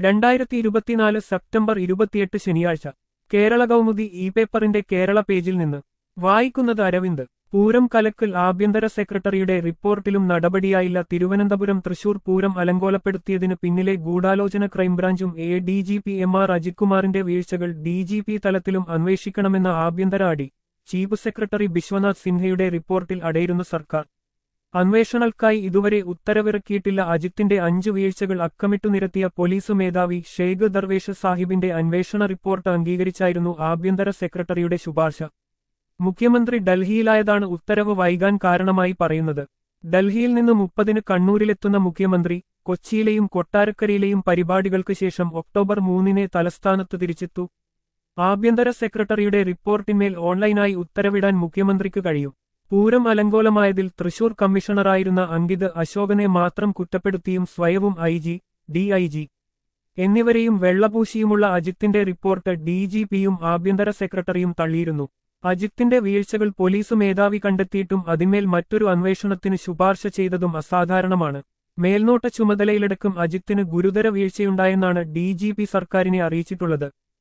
രണ്ടായിരത്തി ഇരുപത്തിനാല് സെപ്റ്റംബർ ഇരുപത്തിയെട്ട് ശനിയാഴ്ച കേരള കൗമുദി ഇ പേപ്പറിന്റെ കേരള പേജിൽ നിന്ന് വായിക്കുന്നത് അരവിന്ദ് പൂരം കലക്കൽ ആഭ്യന്തര സെക്രട്ടറിയുടെ റിപ്പോർട്ടിലും നടപടിയായില്ല തിരുവനന്തപുരം തൃശൂർ പൂരം അലങ്കോലപ്പെടുത്തിയതിന് പിന്നിലെ ഗൂഢാലോചന ക്രൈംബ്രാഞ്ചും A D G P M R അജിത്കുമാറിന്റെ വീഴ്ചകൾ ഡി ജി പി തലത്തിലും അന്വേഷിക്കണമെന്ന ആഭ്യന്തര അടി ചീഫ് സെക്രട്ടറി ബിശ്വനാഥ് സിൻഹയുടെ റിപ്പോർട്ടിൽ അടയിരുന്നു സർക്കാർ അന്വേഷണങ്ങൾക്കായി ഇതുവരെ ഉത്തരവിറക്കിയിട്ടില്ല അജിത്തിന്റെ അഞ്ചു വീഴ്ചകൾ അക്കമിട്ടു നിരത്തിയ പോലീസ് മേധാവി ഷെയ്ഖ് ദർവേഷ് സാഹിബിന്റെ അന്വേഷണ റിപ്പോർട്ട് അംഗീകരിച്ചായിരുന്നു ആഭ്യന്തര സെക്രട്ടറിയുടെ ശുപാർശ മുഖ്യമന്ത്രി ഡൽഹിയിലായതാണ് ഉത്തരവ് വൈകാൻ കാരണമായി പറയുന്നത് ഡൽഹിയിൽ നിന്ന് മുപ്പതിന് കണ്ണൂരിലെത്തുന്ന മുഖ്യമന്ത്രി കൊച്ചിയിലെയും കൊട്ടാരക്കരയിലെയും പരിപാടികൾക്ക് ശേഷം ഒക്ടോബർ മൂന്നിനെ തലസ്ഥാനത്ത് തിരിച്ചെത്തു ആഭ്യന്തര സെക്രട്ടറിയുടെ റിപ്പോർട്ടിന്മേൽ ഓൺലൈനായി ഉത്തരവിടാൻ മുഖ്യമന്ത്രിക്ക് കഴിയും പൂരം അലങ്കോലമായതിൽ തൃശൂർ കമ്മീഷണറായിരുന്ന അങ്കിത് അശോകനെ മാത്രം കുറ്റപ്പെടുത്തിയും സ്വയവും I G D I G എന്നിവരെയും വെള്ളപൂശിയുമുള്ള അജിത്തിന്റെ റിപ്പോർട്ട് ഡി ജി പിയും ആഭ്യന്തര സെക്രട്ടറിയും തള്ളിയിരുന്നു അജിത്തിന്റെ വീഴ്ചകൾ പോലീസ് മേധാവി കണ്ടെത്തിയിട്ടും അതിന്മേൽ മറ്റൊരു അന്വേഷണത്തിന് ശുപാർശ ചെയ്തതും അസാധാരണമാണ് മേൽനോട്ട ചുമതലയിലടക്കം അജിത്തിന് ഗുരുതര വീഴ്ചയുണ്ടായെന്നാണ് ഡി ജി പി സർക്കാരിനെ അറിയിച്ചിട്ടുള്ളത്